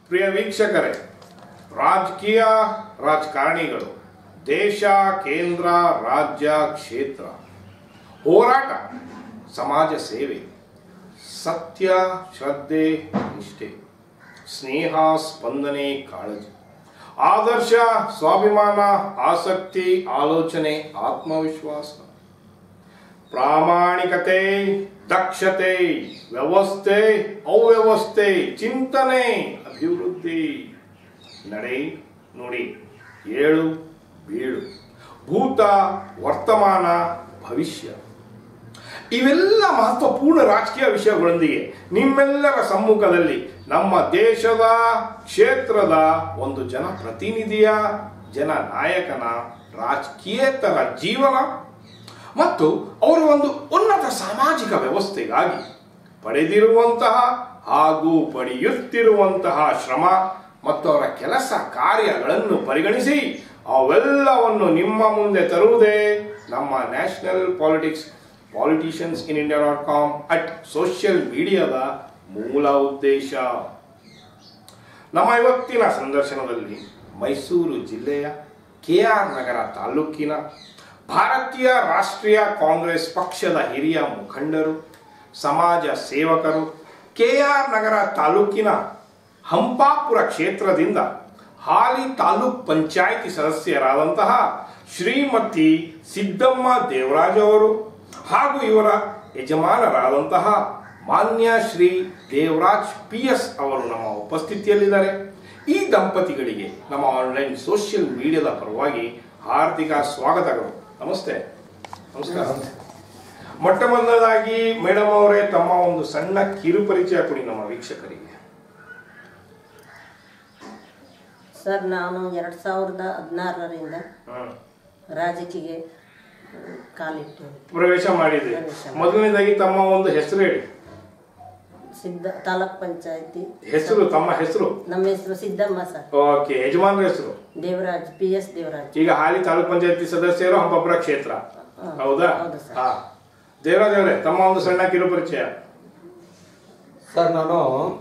ಪ್ರಿಯ ವೀಕ್ಷಕರೇ ರಾಜಕೀಯ ರಾಜಕಾರಣಿಗಳು ದೇಶ ಕೇಂದ್ರ ರಾಜ್ಯ ಕ್ಷೇತ್ರ ಹೋರಾಟ ಸಮಾಜ ಸೇವೆ ಸತ್ಯ ಶ್ರದ್ಧೆ ನಿಷ್ಠೆ ಸ್ನೇಹ ಸ್ಪಂದನೆ ಕಾಳಜಿ ಆದರ್ಶ ಸ್ವಾಭಿಮಾನ ಆಸಕ್ತಿ ಆಲೋಚನೆ ಆತ್ಮವಿಶ್ವಾಸ ಪ್ರಾಮಾಣಿಕತೆ ದಕ್ಷತೆ ವ್ಯವಸ್ಥೆ ಅವ್ಯವಸ್ಥೆ ಚಿಂತನೆ ಅಭಿವೃದ್ಧಿ ನಡೆ ನುಡಿ ಏಳು ಬೀಳು ಭೂತ ವರ್ತಮಾನ ಭವಿಷ್ಯ ಇವೆಲ್ಲ ಮಹತ್ವಪೂರ್ಣ ರಾಜಕೀಯ ವಿಷಯಗಳೊಂದಿಗೆ ನಿಮ್ಮೆಲ್ಲರ ಸಮ್ಮುಖದಲ್ಲಿ ನಮ್ಮ ದೇಶದ ಕ್ಷೇತ್ರದ ಒಂದು ಜನಪ್ರತಿನಿಧಿಯ ಜನನಾಯಕನ ರಾಜಕೀಯೇತರ ಜೀವನ ಮತ್ತು ಅವರ ಒಂದು ಉನ್ನತ ಸಾಮಾಜಿಕ ವ್ಯವಸ್ಥೆಗಾಗಿ ಪಡೆದಿರುವಂತಹ ಹಾಗೂ ಪಡೆಯುತ್ತಿರುವಂತಹ ಶ್ರಮ ಮತ್ತು ಅವರ ಕೆಲಸ ಕಾರ್ಯಗಳನ್ನು ಪರಿಗಣಿಸಿ ಅವೆಲ್ಲವನ್ನು ನಿಮ್ಮ ಮುಂದೆ ತರುವುದೇ ನಮ್ಮ national politics politicians in India dot com at social ಮೀಡಿಯಾದ ಮೂಲ ಉದ್ದೇಶ ನಮ್ಮ ಇವತ್ತಿನ ಸಂದರ್ಶನದಲ್ಲಿ ಮೈಸೂರು ಜಿಲ್ಲೆಯ ಕೆ ಆರ್ ನಗರ ತಾಲೂಕಿನ ಭಾರತೀಯ ರಾಷ್ಟ್ರೀಯ ಕಾಂಗ್ರೆಸ್ ಪಕ್ಷದ ಹಿರಿಯ ಮುಖಂಡರು ಸಮಾಜ ಸೇವಕರು ಕೆ ಆರ್ ನಗರ ತಾಲೂಕಿನ ಹಂಪಾಪುರ ಕ್ಷೇತ್ರದಿಂದ ಹಾಲಿ ತಾಲೂಕ್ ಪಂಚಾಯಿತಿ ಸದಸ್ಯರಾದಂತಹ ಶ್ರೀಮತಿ ಸಿದ್ದಮ್ಮ ದೇವರಾಜ್ ಅವರು ಹಾಗೂ ಇವರ ಯಜಮಾನರಾದಂತಹ ಮಾನ್ಯ ಶ್ರೀ ದೇವರಾಜ್ ಪಿ ಎಸ್ ಅವರು ನಮ್ಮ ಉಪಸ್ಥಿತಿಯಲ್ಲಿದ್ದಾರೆ ಈ ದಂಪತಿಗಳಿಗೆ ನಮ್ಮ ಆನ್ಲೈನ್ ಸೋಷಿಯಲ್ ಮೀಡಿಯಾದ ಪರವಾಗಿ ಹಾರ್ದಿಕ ಸ್ವಾಗತಗಳು ನಮಸ್ತೆ ನಮಸ್ಕಾರ ಮೊಟ್ಟ ಮೊದಲದಾಗಿ ಮೇಡಮ್ ಅವರೇ ತಮ್ಮ ಒಂದು ಸಣ್ಣ ಕಿರು ಪರಿಚಯ ಕೊಡಿ ನಮ್ಮ ವೀಕ್ಷಕರಿಗೆ ಸರ್ ನಾನು ಎರಡು ಸಾವಿರದ ಹದಿನಾರರಿಂದ ಹ್ಮ್. ರಾಜಕೀಯ ಕಾಲಿಟ್ಟು ಪ್ರವೇಶ ಮಾಡಿದೆ ಪ್ರವೇಶ ಮಾಡಿ. ಮೊದಲನೇದಾಗಿ ತಮ್ಮ ಒಂದು ಹೆಸರು ಹೇಳಿ ಸಿದ್ಧ ತಾಲೂಕ್ ಪಂಚಾಯತಿ ಹೆಸರು ತಮ್ಮ ಹೆಸರು ನಮ್ಮ ಹೆಸರು ಸಿದ್ದಮ್ಮ ಸರ್ ಓಕೆ ಯಜಮಾನರ ಹೆಸರು ದೇವರಾಜ್ ಪಿ ಎಸ್ ದೇವರಾಜ್ ಈಗ ಹಾಲಿ ತಾಲೂಕ್ ಪಂಚಾಯತಿ ಸದಸ್ಯರು ಹಂಪಾಪುರ ಕ್ಷೇತ್ರ ಹಾ. ಹೌದಾ ಹೌದು ಸರ್. ಹಾ ದೇವರಾಜ್ ಅವರೇ ತಮ್ಮ ಒಂದು ಸಣ್ಣ ಕಿರು ಪರಿಚಯ ಸರ್ ನಾನು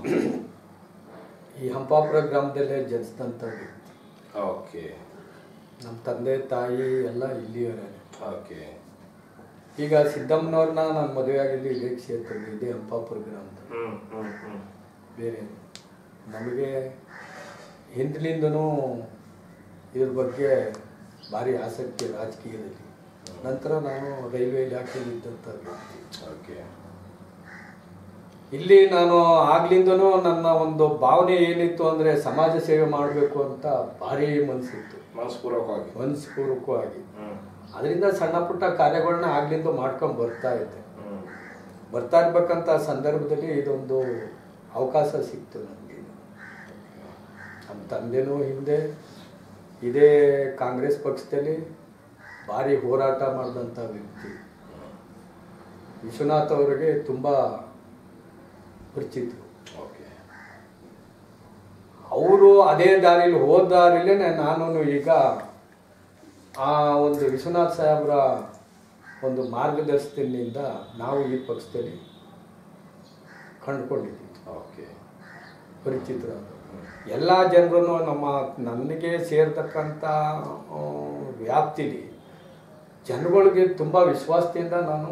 ಈ ಹಂಪಾಪುರ ಗ್ರಾಮದಲ್ಲೇ ಜನಿಸಿದಂಥ ವ್ಯಕ್ತಿ ಓಕೆ ನಮ್ಮ ತಂದೆ ತಾಯಿ ಎಲ್ಲ ಇಲ್ಲಿಯವರೇ ಓಕೆ ಈಗ ಸಿದ್ದಮ್ಮನವ್ರನ್ನ ನಾನು ಮದುವೆ ಆಗಿದ್ದು ಇದೇ ಕ್ಷೇತ್ರದಲ್ಲಿ ಇದೇ ಹಂಪಾಪುರ ಗ್ರಾಮದಲ್ಲಿ ಹ್ಮ್ ಹ್ಮ್ ಹ್ಮ್ ಬೇರೆ ನಮಗೆ ಹಿಂದಿನಿಂದನೂ ಇದ್ರ ಬಗ್ಗೆ ಭಾರಿ ಆಸಕ್ತಿ ರಾಜಕೀಯದಲ್ಲಿ ನಂತರ ನಾನು ರೈಲ್ವೆ ಇಲಾಖೆಯಲ್ಲಿ ಇದ್ದಂಥ ವ್ಯಕ್ತಿ ಓಕೆ ಇಲ್ಲಿ ನಾನು ಆಗ್ಲಿಂದನೂ ನನ್ನ ಒಂದು ಭಾವನೆ ಏನಿತ್ತು ಅಂದ್ರೆ ಸಮಾಜ ಸೇವೆ ಮಾಡಬೇಕು ಅಂತ ಭಾರಿ ಮನಸ್ಸಿತ್ತು ಮನಸ್ಪೂರ್ವಕವಾಗಿ ಮನಸ್ಪೂರ್ವಕವಾಗಿ ಹ್ಮ್ ಅದರಿಂದ ಸಣ್ಣ ಪುಟ್ಟ ಕಾರ್ಯಗಳನ್ನ ಆಗ್ಲಿಂದ ಮಾಡ್ಕೊಂಡು ಬರ್ತಾ ಇದ್ದೆ ಹ್ಮ್ ಬರ್ತಾ ಇರ್ಬೇಕಂತ ಸಂದರ್ಭದಲ್ಲಿ ಇದೊಂದು ಅವಕಾಶ ಸಿಕ್ತು ನನಗೆ ನಮ್ಮ ತಂದೆನೂ ಹಿಂದೆ ಇದೇ ಕಾಂಗ್ರೆಸ್ ಪಕ್ಷದಲ್ಲಿ ಭಾರಿ ಹೋರಾಟ ಮಾಡಿದಂಥ ವ್ಯಕ್ತಿ ವಿಶ್ವನಾಥ್ ಅವರಿಗೆ ತುಂಬ ಪರಿಚಿತರು ಓಕೆ ಅವರು ಅದೇ ದಾರಿಲಿ ಹೋದ ದಾರಿಲೇ ನಾನು ಈಗ ಆ ಒಂದು ವಿಶ್ವನಾಥ್ ಸಾಹೇಬ್ರ ಒಂದು ಮಾರ್ಗದರ್ಶನದಿಂದ ನಾವು ಈ ಪಕ್ಷದಲ್ಲಿ ಕಂಡುಕೊಂಡಿದ್ದೀವಿ ಓಕೆ ಪರಿಚಿತರಾದ ಎಲ್ಲ ಜನರನ್ನು ನಮ್ಮ ನನಗೆ ಸೇರ್ತಕ್ಕಂಥ ಆ, ವ್ಯಾಪ್ತಿಲಿ ಜನಗಳಿಗೆ ತುಂಬ ವಿಶ್ವಾಸದಿಂದ ನಾನು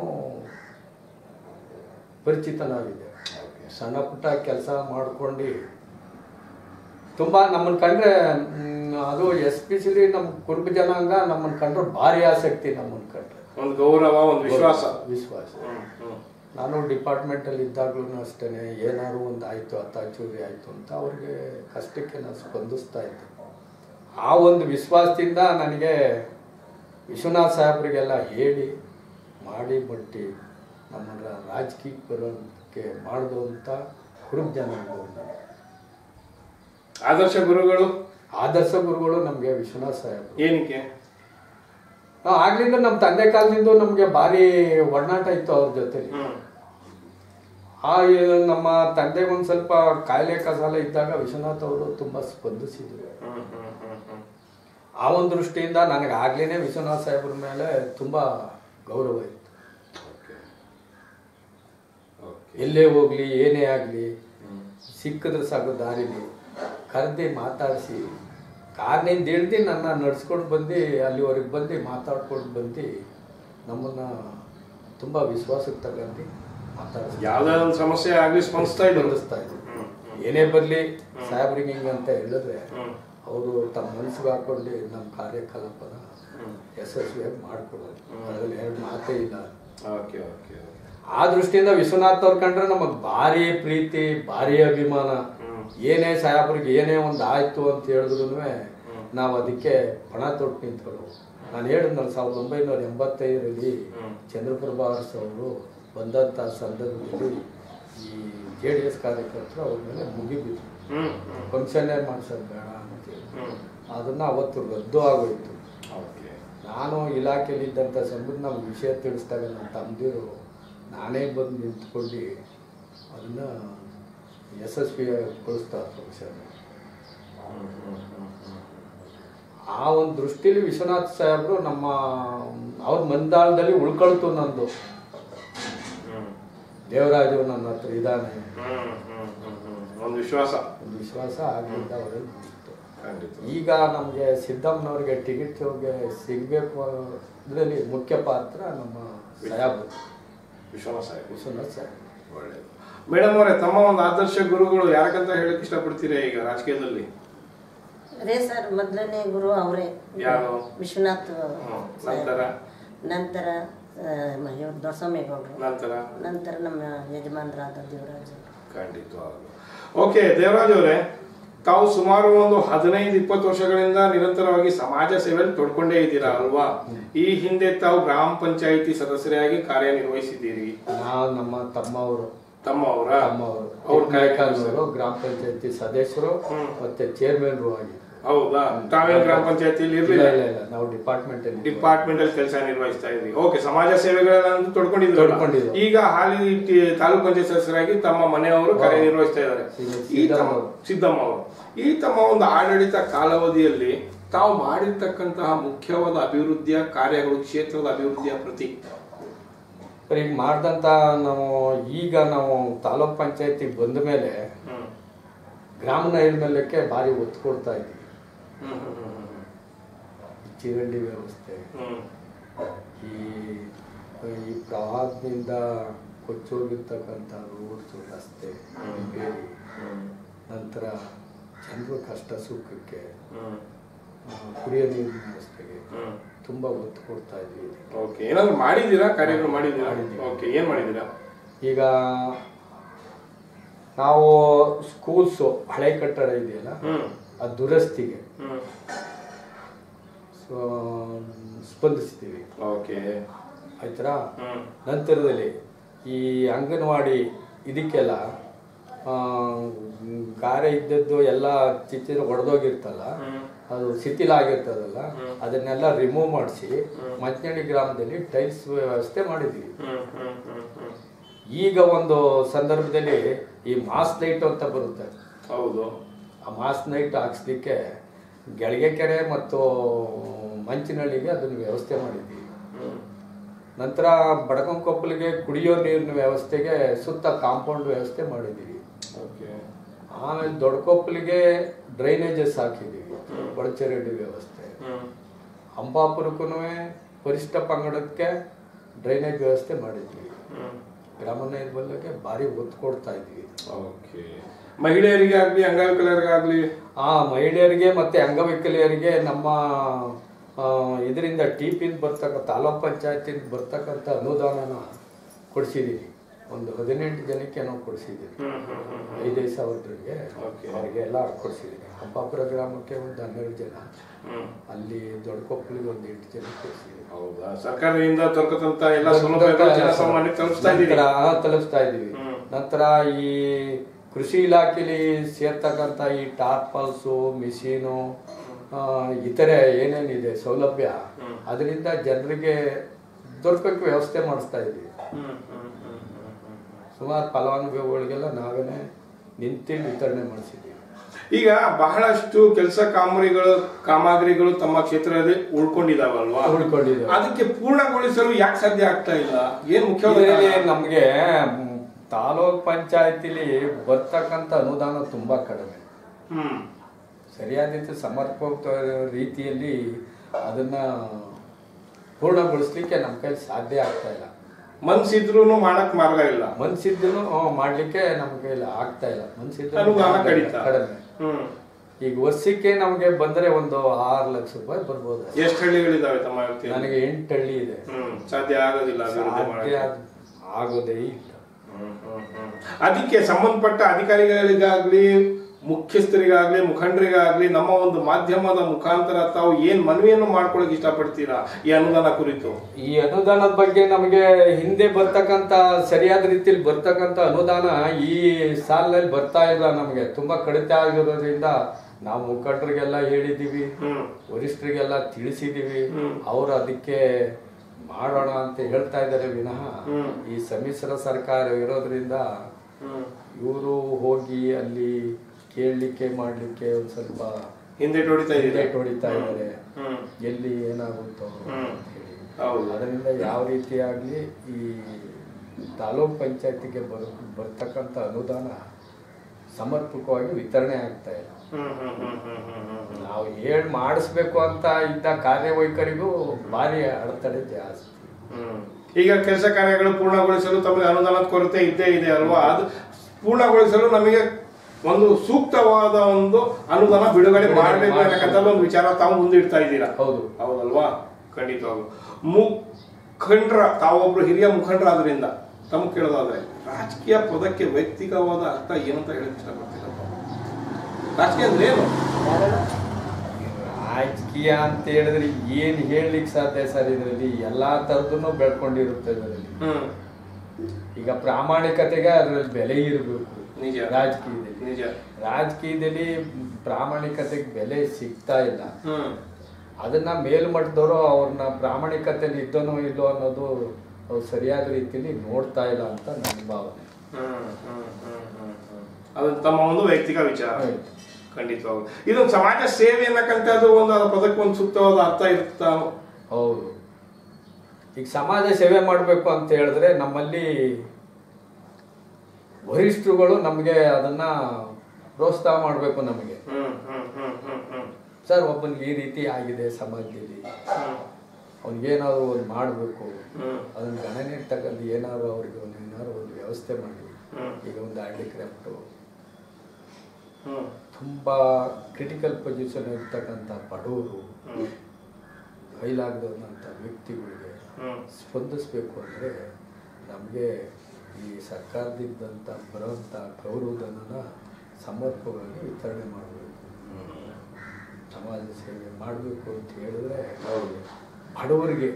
ಪರಿಚಿತನಾಗಿದ್ದೆ ಓಕೆ ಸಣ್ಣ ಪುಟ್ಟ ಕೆಲಸ ಮಾಡ್ಕೊಂಡು ತುಂಬ ನಮ್ಮನ್ನು ಕಂಡ್ರೆ ಮ್, ಅದು ಎಸ್ಪೆಷಲಿ ನಮ್ಮ ಕುರುಬ ಜನಾಂಗ ನಮ್ಮನ್ನು ಕಂಡ್ರೆ ಭಾರಿ ಆಸಕ್ತಿ ನಮ್ಮನ್ನು ಕಂಡ್ರೆ ಒಂದು ಗೌರವ ಒಂದು ವಿಶ್ವಾಸ ವಿಶ್ವಾಸ ಹ್ಮ್ ಹ್ಮ್ ನಾನು ಡಿಪಾರ್ಟ್ಮೆಂಟಲ್ಲಿ ಇದ್ದಾಗಲೂ ಅಷ್ಟೇ ಏನಾದ್ರು ಒಂದು ಆಯಿತು ಅತ್ತಾಚೂರಿ ಆಯಿತು ಅಂತ ಅವ್ರಿಗೆ ಕಷ್ಟಕ್ಕೆ ನಾನು ಸ್ಪಂದಿಸ್ತಾ ಇದ್ದೆ ಆ ಒಂದು ವಿಶ್ವಾಸದಿಂದ ನನಗೆ ವಿಶ್ವನಾಥ್ ಸಾಹೇಬ್ರಿಗೆಲ್ಲ ಹೇಳಿ ಮಾಡಿ ಬಟ್ಟಿ ನಮ್ಮನ್ನ ರಾಜಕೀಯಕ್ಕೆ ಬರೋಕ್ಕೆ ಮಾಡಿದಂಥ ಕುರುಬ ಜನಾಂಗವನ್ನು ಆದರ್ಶ ಗುರುಗಳು ಆದರ್ಶ ಗುರುಗಳು ನಮಗೆ ವಿಶ್ವನಾಥ್ ಸಾಹೇಬ್ರು ಏನಕ್ಕೆ ಆ, ಆಗ್ಲಿಂದ ನಮ್ಮ ತಂದೆ ಕಾಲದಿಂದ ನಮಗೆ ಭಾರಿ ಒಡನಾಟ ಇತ್ತು ಅವ್ರ ಜೊತೆಲಿ ಹ್ಮ್ ಆ ಏ- ನಮ್ಮ ತಂದೆಗೆ ಒಂದು ಸ್ವಲ್ಪ ಕಾಯಿಲೆ ಕಸಾಲ ಇದ್ದಾಗ ವಿಶ್ವನಾಥ್ ಅವರು ತುಂಬ ಸ್ಪಂದಿಸಿದ್ರು ಹ್ಮ್ ಹ್ಮ್ ಹ್ಮ್ ಹ್ಮ್ ಆ ಒಂದು ದೃಷ್ಟಿಯಿಂದ ನನಗೆ ಆಗ್ಲೇನೆ ವಿಶ್ವನಾಥ್ ಸಾಹೇಬ್ರ ಮೇಲೆ ತುಂಬ ಗೌರವ ಇತ್ತು ಓಕೆ ಓಕೆ ಎಲ್ಲೇ ಹೋಗ್ಲಿ ಏನೇ ಆಗಲಿ ಹ್ಮ್ ಸಿಕ್ಕಿದ್ರೆ ಸಾಕು ದಾರಿಲಿ ಕರೆದು ಮಾತಾಡಿಸಿ ಕಾರ್ನಿಂದ ಹಿಡ್ದು ನನ್ನ ನಡ್ಸ್ಕೊಂಡು ಬಂದು ಅಲ್ಲಿವರೆಗೆ ಬಂದು ಮಾತಾಡ್ಕೊಂಡು ಬಂದು ನಮ್ಮನ್ನು ತುಂಬ ವಿಶ್ವಾಸಕ್ಕೆ ತಗೊಂಡು ಮಾತಾಡಿಸಿ ಯಾವ್ದೇ ಒಂದು ಸಮಸ್ಯೆ ಆಗ್ಲಿ ಸ್ಪಂದಿಸ್ತಾ ಇದ್ರು ಸ್ಪಂದಿಸ್ತಾ ಇದ್ರು ಏನೇ ಬರಲಿ ಸಾಹೇಬ್ರಿಗೆ ಹಿಂಗೆ ಅಂತ ಹೇಳಿದ್ರೆ ಹ್ಮ್. ಅವರು ತಮ್ಮ ಮನಸ್ಸಿಗೆ ಹಾಕೊಂಡು ನಮ್ಮ ಕಾರ್ಯಕಲಾಪನ ಯಶಸ್ವಿಯಾಗಿ ಮಾಡಿಕೊಡೋದು ಅದರಲ್ಲಿ ಎರಡು ಮಾತೇ ಇಲ್ಲ ಓಕೆ ಓಕೆ ಆ ದೃಷ್ಟಿಯಿಂದ ವಿಶ್ವನಾಥ್ ಅವ್ರ ಕಂಡ್ರೆ ನಮಗೆ ಭಾರಿ ಪ್ರೀತಿ ಭಾರಿ ಅಭಿಮಾನ ಏನೇ ಸಾಹೇಬ್ರಿಗೆ ಏನೇ ಒಂದು ಆಯ್ತು ಅಂತ ಹೇಳಿದ್ರು ನಾವು ಅದಕ್ಕೆ ಪಣ ತೊಟ್ಟು ನಿಂತ್ಕೊಳ್ಳು ನಾನು ಹೇಳಿದ್ನಲ್ಲ ಸಾವಿರದ ಒಂಬೈನೂರ ಎಂಬತ್ತೈದರಲ್ಲಿ ಚಂದ್ರಪ್ರಭಾ ಅರಸ್ ಅವರು ಬಂದಂಥ ಸಂದರ್ಭದಲ್ಲಿ ಈ ಜೆ ಡಿ ಎಸ್ ಕಾರ್ಯಕರ್ತರು ಅವ್ರ ಮೇಲೆ ಮುಗಿಬಿದ್ರು ಹ್ಮ್ ಹ್ಮ್ ಫಂಕ್ಷನ್ನೇ ಮಾಡ್ಸೋದು ಬೇಡ ಅಂತೇಳಿ ಹ್ಮ್ ಅದನ್ನು ಅವತ್ತು ರದ್ದು ಆಗೋಯ್ತು ಓಕೆ ನಾನು ಇಲಾಖೆಯಲ್ಲಿದ್ದಂಥ ಸಂಬಂಧ ನಮ್ಗೆ ವಿಷಯ ತಿಳಿಸಿದಾಗ ನನ್ನ ತಮ್ಮದಿರು ನಾನೇ ಬಂದು ನಿಂತ್ಕೊಂಡು ಅದನ್ನು ಯಶಸ್ವಿಗೊಳಿಸ್ತಾರೆ ಫಂಕ್ಷನ್ ಹ್ಮ್ ಹ್ಮ್ ಹ್ಮ್ ಹ್ಮ್ ಆ ಒಂದು ದೃಷ್ಟಿಲಿ ವಿಶ್ವನಾಥ್ ಸಾಹೇಬರು ನಮ್ಮ ಅವ್ರ ಮಂದಾಳದಲ್ಲಿ ಉಳ್ಕೊಳ್ತು ನಂದು ಹ್ಮ್ ದೇವರಾಜು ನನ್ನ ಹತ್ರ ಇದ್ದಾನೆ ಹ್ಮ್ ಹ್ಮ್ ಹ್ಮ್ ಹ್ಮ್ ಒಂದು ವಿಶ್ವಾಸ ಒಂದು ವಿಶ್ವಾಸ ಆಗಲಿಂದ ಅವರಲ್ಲಿ ಬಂದಿತ್ತು ಖಂಡಿತ ಈಗ ನಮಗೆ ಸಿದ್ದಮ್ಮನವ್ರಿಗೆ ಟಿಕೆಟ್ ಸಿಗಬೇಕು ಇದರಲ್ಲಿ ಮುಖ್ಯ ಪಾತ್ರ ನಮ್ಮ ಸಾಹೇಬರು ವಿಶ್ವಾಸ ಸಾಹೇಬ್ ವಿಶ್ವನಾಥ್ ಸಾಹೇಬ್ ಒಳ್ಳೇದು ಮೇಡಮ್ ಅವರೇ ತಮ್ಮ ಒಂದು ಆದರ್ಶ ಗುರುಗಳು ಯಾರಕ್ಕಂತ ಹೇಳಕ್ ಇಷ್ಟಪಡ್ತೀರಾ ಈಗ ರಾಜಕೀಯದಲ್ಲಿ ಅದೇ ಸರ್ ಮೊದಲನೇ ಗುರು ಅವರೇ ಯಾರು? ವಿಶ್ವನಾಥ್ ಹ್ಮ್. ಸಾಹೇಬ್. ನಂತರ? ನಂತರ ಆ, ಇವ್ರು ದೊಡ್ಡಸ್ವಾಮಿಗೌಡರು ನಂತರ ನಂತರ ನಮ್ಮ ಯಜಮಾನರಾದ ದೇವರಾಜ್ ಖಂಡಿತವಾಗಲು ಓಕೆ ದೇವರಾಜ್ ಅವರೇ ತಾವು ಸುಮಾರು ಒಂದು ಹದಿನೈದು ಇಪ್ಪತ್ತು ವರ್ಷಗಳಿಂದ ನಿರಂತರವಾಗಿ ಸಮಾಜ ಸೇವೆಯಲ್ಲಿ ತೊಡ್ಕೊಂಡೇ ಇದ್ದೀರಾ ಅಲ್ವಾ ಈ ಹಿಂದೆ ತಾವು ಗ್ರಾಮ ಪಂಚಾಯಿತಿ ಸದಸ್ಯರಾಗಿ ಕಾರ್ಯನಿರ್ವಹಿಸಿದ್ದೀರಿ ನಾವು ನಮ್ಮ ತಮ್ಮವರು ತಮ್ಮ ಅವರ ತಮ್ಮವರು ಅವ್ರ ಕಾಯಕಲ್ನವರು ಗ್ರಾಮ ಪಂಚಾಯತಿ ಸದಸ್ಯರು ಹ್ಮ್. ಮತ್ತೆ ಚೇರ್ಮನ್ರು ಆಗಿ ಹೌದಾ ತಾವೇನು ಗ್ರಾಮ ಪಂಚಾಯತಿಯಲ್ಲಿ ಇಲ್ಲ ಇರ್ಲಿಲ್ಲ ಇಲ್ಲ ಇಲ್ಲ ನಾವು ಡಿಪಾರ್ಟ್ಮೆಂಟ್ ಅಲ್ಲಿ ಡಿಪಾರ್ಟ್ಮೆಂಟ್ ಅಲ್ಲಿ ಕೆಲಸ ನಿರ್ವಹಿಸ್ತಾ ಇದ್ರಿ ಓಕೆ ಸಮಾಜ ಸೇವೆಗಳನ್ನ ತೊಡ್ಕೊಂಡಿದ್ರು ತೊಡ್ಕೊಂಡಿದ್ರು. ಈಗ ಹಾಲಿ ಟಿ- ತಾಲೂಕು ಪಂಚಾಯತ್ ಸದಸ್ಯರಾಗಿ ತಮ್ಮ ಮನೆಯವರು ಕಾರ್ಯನಿರ್ವಹಿಸ್ತಾ ಇದ್ದಾರೆ ಸಿ- ಈ ತಮ್ಮ ಸಿದ್ದಮ್ಮ ಅವರು. ಸಿದ್ದಮ್ಮ ಅವರು ಈ ತಮ್ಮ ಒಂದು ಆಡಳಿತ ಕಾಲಾವಧಿಯಲ್ಲಿ ತಾವು ಮಾಡಿರ್ತಕ್ಕಂತಹ ಮುಖ್ಯವಾದ ಅಭಿವೃದ್ಧಿಯ ಕಾರ್ಯಗಳು ಕ್ಷೇತ್ರದ ಅಭಿವೃದ್ಧಿಯ ಪ್ರತಿ ಸರ್, ಈಗ ಮಾಡ್ದಂತ ನಾವು ಈಗ ನಾವು ತಾಲೂಕ್ ಪಂಚಾಯತಿ ಬಂದ ಮೇಲೆ ಹ್ಮ್. ಗ್ರಾಮ ನೈರ್ಮಲ್ಯಕ್ಕೆ ಭಾರಿ ಒತ್ತು ಕೊಡ್ತಾ ಇದ್ದೀವಿ ಹ್ಮ್, ಹ್ಮ್, ಹ್ಮ್, ಹ್ಮ್. ಈ ಚರಂಡಿ ವ್ಯವಸ್ಥೆ ಹ್ಮ್. ಈ ಈ ಪ್ರವಾಹದಿಂದ ಕೊಚ್ಚೋಗಿರ್ತಕ್ಕಂಥ ರೋಡ್ಸ್ ರಸ್ತೆ ಬೇರೆ ಹ್ಮ್. ನಂತರ ಜನರ ಕಷ್ಟ ಸುಖಕ್ಕೆ ಹ್ಮ್. ಆ, ಕುಡಿಯೋ ನೀರಿನ ವ್ಯವಸ್ಥೆಗೆ ಹ್ಮ್. ತುಂಬಾ ಒತ್ತು ಕೊಡ್ತಾ ಇದ್ದೀವಿ ಓಕೆ ಏನಾದ್ರು ಮಾಡಿದ್ದೀರಾ ಕಾರ್ಯಗಳು ಮಾಡಿದ್ದೀರಾ ಮಾಡಿದ್ದೀವಿ. ಓಕೆ ಏನ್ ಮಾಡಿದ್ದೀರಾ ಈಗ ನಾವು ಸ್ಕೂಲ್ಸು ಹಳೆ ಕಟ್ಟಡ ಇದೆಯಲ್ಲ ಹ್ಮ್ ಆ ದುರಸ್ತಿಗೆ ಹ್ಮ್ ಸ್ವ- ಸ್ಪಂದಿಸ್ತೀವಿ ಓಕೆ ಆಯ್ತಾ ಹ್ಮ್ ನಂತರದಲ್ಲಿ ಈ ಅಂಗನವಾಡಿ ಇದಕ್ಕೆಲ್ಲ ಆ, ಗಾರೆ ಇದ್ದದ್ದು ಎಲ್ಲ ಚಿತ್ರ ಒಡೆದೋಗಿರ್ತಲ್ಲ ಹ್ಮ್. ಅದು ಶಿಥಿಲಾಗಿರ್ತದಲ್ಲ ಅದನ್ನೆಲ್ಲ ರಿಮೂವ್ ಮಾಡಿಸಿ ಮತ್ನಳ್ಳಿ ಗ್ರಾಮದಲ್ಲಿ ಟೈಲ್ಸ್ ವ್ಯವಸ್ಥೆ ಮಾಡಿದ್ದೀವಿ ಹ್ಮ್ ಹ್ಮ್ ಹ್ಮ್ ಹ್ಮ್ ಈಗ ಒಂದು ಸಂದರ್ಭದಲ್ಲಿ ಈ ಮಾಸ್ ಲೈಟ್ ಅಂತ ಬರುತ್ತೆ ಹೌದು ಆ ಮಾಸ್ ನೈಟ್ ಹಾಕ್ಸ್ಲಿಕ್ಕೆ ಗೆಳಗೆ ಕೆರೆ ಮತ್ತು ಮಂಚಿನಳ್ಳಿಗೆ ಅದನ್ನು ವ್ಯವಸ್ಥೆ ಮಾಡಿದ್ದೀವಿ ಹ್ಮ್ ನಂತರ ಬಡಕಂಕೊಪ್ಪಲಿಗೆ ಕುಡಿಯೋ ನೀರಿನ ವ್ಯವಸ್ಥೆಗೆ ಸುತ್ತ ಕಾಂಪೌಂಡ್ ವ್ಯವಸ್ಥೆ ಮಾಡಿದ್ದೀವಿ ಓಕೆ ಆಮೇಲೆ ದೊಡ್ಡಕೊಪ್ಪಲಿಗೆ ಡ್ರೈನೇಜಸ್ ಹಾಕಿದ್ದೀವಿ ಒಳಚರಂಡಿ ವ್ಯವಸ್ಥೆ ಹ್ಮ್ ಹಂಪಾಪುರಕ್ಕೂ ಪರಿಷ್ಠ ಪಂಗಡಕ್ಕೆ ಡ್ರೈನೇಜ್ ವ್ಯವಸ್ಥೆ ಮಾಡಿದ್ವಿ ಹ್ಮ್ ಗ್ರಾಮ ನೈರ್ಮಲ್ಯಕ್ಕೆ ಭಾರಿ ಒತ್ತು ಕೊಡ್ತಾ ಇದ್ವಿ ಓಕೆ ಮಹಿಳೆಯರಿಗೆ ಆಗ್ಲಿ ಅಂಗವಿಕಲರಿಗಾಗ್ಲಿ ಆ ಮಹಿಳೆಯರಿಗೆ ಮತ್ತೆ ಅಂಗವಿಕಲೆಯರಿಗೆ ನಮ್ಮ ಇದರಿಂದ ಟಿ ಪಿಂದ ಬರ್ತಕ್ಕ ತಾಲೂಕ್ ಪಂಚಾಯತಿಂದ ಬರ್ತಕ್ಕಂಥ ಅನುದಾನನ ಕೊಡಿಸಿದ್ದೀವಿ ಒಂದು ಹದಿನೆಂಟು ಜನಕ್ಕೆ ನಾವು ಕೊಡಿಸಿದ್ದೀವಿ ಹ್ಮ್ ಹ್ಮ್ ಹ್ಮ್ ಹ್ಮ್. ಐದೈದು ಸಾವಿರರಿಗೆ Okay. ಅವರಿಗೆ ಎಲ್ಲ ಕೊಡಿಸಿದ್ದೀವಿ ಹಂಪಾಪುರ ಗ್ರಾಮಕ್ಕೆ ಒಂದು ಹನ್ನೆರಡು ಜನ ಹ್ಮ್ ಅಲ್ಲಿ ದೊಡ್ಡಕೊಪ್ಪಲಿಗೆ ಒಂದು ಎಂಟು ಜನ ಕೊಡಿಸಿದ್ದೀವಿ ಹೌದಾ ಸರ್ಕಾರದಿಂದ ದೊರಕದಂತ ಎಲ್ಲ ಸೌಲಭ್ಯಗಳು ಜನಸಾಮಾನ್ಯ ತಲುಪಿಸ್ತಾ ಇದ್ದೀರಿ ನಂತರ ಆ, ತಲುಪಿಸ್ತಾ ಇದ್ದೀವಿ ಹ್ಮ್. ನಂತರ ಈ ಕೃಷಿ ಇಲಾಖೆಲಿ ಸೇರ್ತಕ್ಕಂಥ ಈ ಟಾರ್ಪಲ್ಸು ಮಿಷಿನು ಆ, ಇತರೆ ಏನೇನಿದೆ ಸೌಲಭ್ಯ ಅದರಿಂದ ಜನರಿಗೆ ದೊರಕಕ್ಕೆ ವ್ಯವಸ್ಥೆ ಮಾಡಿಸ್ತಾ ಇದ್ದೀವಿ ಹ್ಮ್ ಹ್ಮ್ ಹ್ಮ್ ಹ್ಮ್ ಹ್ಮ್ ಸುಮಾರು ಫಲಾನುಭವಿಗಳಿಗೆಲ್ಲ ನಾವೇನೆ ನಿಂತು ವಿತರಣೆ ಮಾಡಿಸಿದ್ದೀವಿ ಈಗ ಬಹಳಷ್ಟು ಕೆಲಸ ಕಾಮರಿಗಳು ಕಾಮಗಾರಿಗಳು ತಮ್ಮ ಕ್ಷೇತ್ರದಲ್ಲಿ ಉಳ್ಕೊಂಡಿದಾವಲ್ವಾ ಉಳ್ಕೊಂಡಿದ್ದೇವೆ ಅದಕ್ಕೆ ಪೂರ್ಣಗೊಳಿಸಲು ಯಾಕೆ ಸಾಧ್ಯ ಆಗ್ತಾ ಇಲ್ಲ ಏನ್ ಮುಖ್ಯವಾದ ಇದರಲ್ಲಿ ಕಾರಣ? ನಮಗೆ ತಾಲೂಕ್ ಪಂಚಾಯತಿಲಿ ಬರ್ತಕ್ಕಂಥ ಅನುದಾನ ತುಂಬಾ ಕಡಿಮೆ ಹ್ಮ್ ಸರಿಯಾದ ರೀತಿ ಸಮರ್ಪಕ ರೀತಿಯಲ್ಲಿ ಅದನ್ನ ಪೂರ್ಣಗೊಳಿಸ್ಲಿಕ್ಕೆ ನಮ್ಮ ಕೈಲಿ ಸಾಧ್ಯ ಆಗ್ತಾ ಇಲ್ಲ ಮನ್ಸಿದ್ರು ಮಾಡಕ್ ಮಾರ್ಗ ಇಲ್ಲ ಮನ್ಸಿದ್ದನು ಮಾಡ್ಲಿಕ್ಕೆ ನಮ್ಮ ಕೈಲಿ ಆಗ್ತಾ ಇಲ್ಲ ಮನ್ಸಿದ್ದು ಅನುದಾನ ಕಡಿತ ಕಡಿಮೆ ಹ್ಮ್ ಈಗ ವರ್ಷಕ್ಕೆ ನಮಗೆ ಬಂದ್ರೆ ಒಂದು ಆರು ಲಕ್ಷ ರೂಪಾಯಿ ಬರ್ಬೋದು ಎಷ್ಟು ಹಳ್ಳಿಗಳಿದಾವೆ ತಮ್ಮ ವ್ಯಕ್ತಿ ನನಗೆ ಎಂಟು ಹಳ್ಳಿ ಇದೆ ಹ್ಮ್ ಸಾಧ್ಯ ಆಗೋದಿಲ್ಲ ಅಭಿವೃದ್ಧಿ ಸಾಧ್ಯ ಮಾಡಕ್ಕೆ ಆಗೋದೇ ಇಲ್ಲ ಹ್ಮ್, ಹ್ಮ್, ಹ್ಮ್. ಅದಕ್ಕೆ ಸಂಬಂಧಪಟ್ಟ ಅಧಿಕಾರಿಗಳಿಗಾಗ್ಲಿ ಮುಖ್ಯಸ್ಥರಿಗಾಗ್ಲಿ ಮುಖಂಡರಿಗಾಗ್ಲಿ ನಮ್ಮ ಒಂದು ಮಾಧ್ಯಮದ ಮುಖಾಂತರ ತಾವು ಏನ್ ಮನವಿಯನ್ನು ಮಾಡ್ಕೊಳಕ್ ಇಷ್ಟಪಡ್ತೀರಾ ಈ ಅನುದಾನ ಕುರಿತು ಈ ಅನುದಾನದ ಬಗ್ಗೆ ನಮಗೆ ಹಿಂದೆ ಬರ್ತಕ್ಕಂತ ಸರಿಯಾದ ರೀತಿಯಲ್ಲಿ ಬರ್ತಕ್ಕಂತ ಅನುದಾನ ಈ ಸಾಲಿನಲ್ಲಿ ಬರ್ತಾ ಇಲ್ಲ ನಮಗೆ ತುಂಬಾ ಕಡಿತ ಆಗಿರೋದ್ರಿಂದ ನಾವು ಮುಖಂಡರಿಗೆಲ್ಲ ಹೇಳಿದೀವಿ ಹ್ಮ್ ವರಿಷ್ಠರಿಗೆಲ್ಲ ತಿಳಿಸಿದೀವಿ ಹ್ಮ್. ಅವರು ಅದಕ್ಕೆ ಮಾಡೋಣ ಅಂತ ಹೇಳ್ತಾ ಇದ್ದಾರೆ ವಿನಃ ಹ್ಮ್. ಈ ಸಮ್ಮಿಶ್ರ ಸರ್ಕಾರ ಇರೋದ್ರಿಂದ ಹ್ಮ್ ಇವರು ಹೋಗಿ ಅಲ್ಲಿ ಕೇಳಲಿಕ್ಕೆ ಮಾಡ್ಲಿಕ್ಕೆ ಒಂದ್ ಸ್ವಲ್ಪ ಹಿಂದೆ ಹೊಡಿತಾ ಇದೆ ಹಿಂದೇಟ್ ಹೊಡಿತಾ ಇದ್ದಾರೆ ಹ್ಮ್ ಎಲ್ಲಿ ಏನಾಗುತ್ತೋ ಹ್ಮ್. ಅಂತ ಹೇಳಿ ಹೌದು ಅದರಿಂದ ಯಾವ ರೀತಿಯಾಗ್ಲಿ ಈ ತಾಲೂಕ್ ಪಂಚಾಯತಿಗೆ ಬರ್ ಬರ್ತಕ್ಕಂಥ ಅನುದಾನ ಸಮರ್ಪಕವಾಗಿ ವಿತರಣೆ ಆಗ್ತಾ ಇಲ್ಲ ಹ್ಮ್ ಹ್ಮ್ ಹ್ಮ್ ಹ್ಮ್ ಹ್ಮ್ ಹ್ಮ್ ನಾವು ಹೇಳ್ ಮಾಡಿಸ್ಬೇಕು ಅಂತ ಇದ್ದ ಕಾರ್ಯವೈಖರಿಗೂ ಭಾರಿ ಅಡೆತಡೆ ಜಾಸ್ತಿ ಹ್ಮ್. ಈಗ ಕೆಲಸ ಕಾರ್ಯಗಳು ಪೂರ್ಣಗೊಳಿಸಲು ತಮಗೆ ಅನುದಾನದ ಕೊರತೆ ಇದ್ದೇ ಇದೆ ಅಲ್ವಾ ಅದು ಪೂರ್ಣಗೊಳಿಸಲು ನಮಗೆ ಒಂದು ಸೂಕ್ತವಾದ ಒಂದು ಅನುದಾನ ಬಿಡುಗಡೆ ಮಾಡಬೇಕು ಅನ್ನತಕ್ಕಂಥ ಒಂದು ವಿಚಾರ ತಾವು ಮುಂದಿಡ್ತಾ ಇದ್ದೀರಾ ಹೌದು ಹೌದಲ್ವಾ ಖಂಡಿತವಾಗ್ಲು ಮುಖಂಡ್ರ ತಾವೊಬ್ರು ಹಿರಿಯ ಮುಖಂಡರಾದ್ರಿಂದ ತಮ್ಮ ಕೇಳೋದಾದ್ರೆ ರಾಜಕೀಯ ಪದಕ್ಕೆ ವೈಯಕ್ತಿಕವಾದ ಅರ್ಥ ಏನಂತ ಹೇಳಕ್ ಇಷ್ಟಪಡ್ತೀರಪ್ಪ ರಾಜಕೀಯ ಅಂದ್ರೆ ಏನು ರಾಜಕೀಯ ಅಂತ ಹೇಳಿದ್ರೆ ಏನ್ ಹೇಳಲಿಕ್ಕೆ ಸಾಧ್ಯ ಸರ್ ಇದರಲ್ಲಿ ಎಲ್ಲಾ ತರದನ್ನು ಬೆಳ್ಕೊಂಡಿರುತ್ತೆ ಇದರಲ್ಲಿ ಹ್ಮ್ ಈಗ ಪ್ರಾಮಾಣಿಕತೆಗೆ ಅದರಲ್ಲಿ ಬೆಲೆ ಇರಬೇಕು ನಿಜ ರಾಜಕೀಯದಲ್ಲಿ ನಿಜ ರಾಜಕೀಯದಲ್ಲಿ ಪ್ರಾಮಾಣಿಕತೆಗೆ ಬೆಲೆ ಸಿಗ್ತಾ ಇಲ್ಲ ಹ್ಮ್ ಅದನ್ನ ಮೇಲ್ಮಟ್ಟದವರು ಅವ್ರನ್ನ ಪ್ರಾಮಾಣಿಕತೆಯಲ್ಲಿ ಇದ್ದನೋ ಇಲ್ಲೋ ಅನ್ನೋದು ಅವ್ರು ಸರಿಯಾದ ರೀತಿಯಲ್ಲಿ ನೋಡ್ತಾ ಇಲ್ಲ ಅಂತ ನನ್ನ ಭಾವನೆ ಹ್ಮ್, ಹ್ಮ್, ಹ್ಮ್, ಹ್ಮ್, ಹ್ಮ್. ಅದು ತಮ್ಮ ಒಂದು ವೈಯಕ್ತಿಕ ವಿಚಾರ ಹೌದು. ಖಂಡಿತವಾಗ್ಲು ಇದೊಂದು ಸಮಾಜ ಸೇವೆ ಅನ್ನಕ್ಕಂಥದ್ದು ಒಂದು ಅದರ ಪದಕ್ಕೆ ಒಂದು ಸೂಕ್ತವಾದ ಅರ್ಥ ಇರುತ್ತಾ ಹೌದು ಈಗ ಸಮಾಜ ಸೇವೆ ಮಾಡಬೇಕು ಅಂತ ಹೇಳಿದ್ರೆ ನಮ್ಮಲ್ಲಿ ವರಿಷ್ಠರುಗಳು ನಮಗೆ ಅದನ್ನ ಪ್ರೋತ್ಸಾಹ ಮಾಡಬೇಕು ನಮಗೆ ಹ್ಮ್ ಹ್ಮ್ ಹ್ಮ್ ಹ್ಮ್ ಹ್ಮ್ ಸರ್ ಒಬ್ಬನಿಗೆ ಈ ರೀತಿ ಆಗಿದೆ ಸಮಾಜದಲ್ಲಿ ಹ್ಮ್ ಅವ್ನಿಗೇನಾದ್ರು ಒಂದು ಮಾಡಬೇಕು ಹ್ಮ್ ಅದನ್ನ ಗಣನೆ ತಗೊಂಡು ಏನಾದ್ರು ಅವ್ರಿಗೆ ಒಂದು ಏನಾದ್ರು ಒಂದು ವ್ಯವಸ್ಥೆ ಮಾಡಿ ಹ್ಮ್. ಈಗ ಒಂದು ಹ್ಯಾಂಡಿಕ್ರಾಫ್ಟು ಹ್ಮ್ ತುಂಬ ಕ್ರಿಟಿಕಲ್ ಪೊಸಿಷನ್ ಇರ್ತಕ್ಕಂಥ ಬಡವರು ಹ್ಮ್ ಕೈಲಾಗದಂಥ ವ್ಯಕ್ತಿಗಳಿಗೆ ಹ್ಮ್ ಸ್ಪಂದಿಸಬೇಕು ಅಂದರೆ ನಮಗೆ ಈ ಸರ್ಕಾರದಿಂದಂಥ ಬರುವಂಥ ಗೌರವಧನನ ಸಮರ್ಪಕವಾಗಿ ವಿತರಣೆ ಮಾಡಬೇಕು ಸಮಾಜ ಸೇವೆ ಮಾಡಬೇಕು ಅಂತ ಹೇಳಿದ್ರೆ ಬಡವರಿಗೆ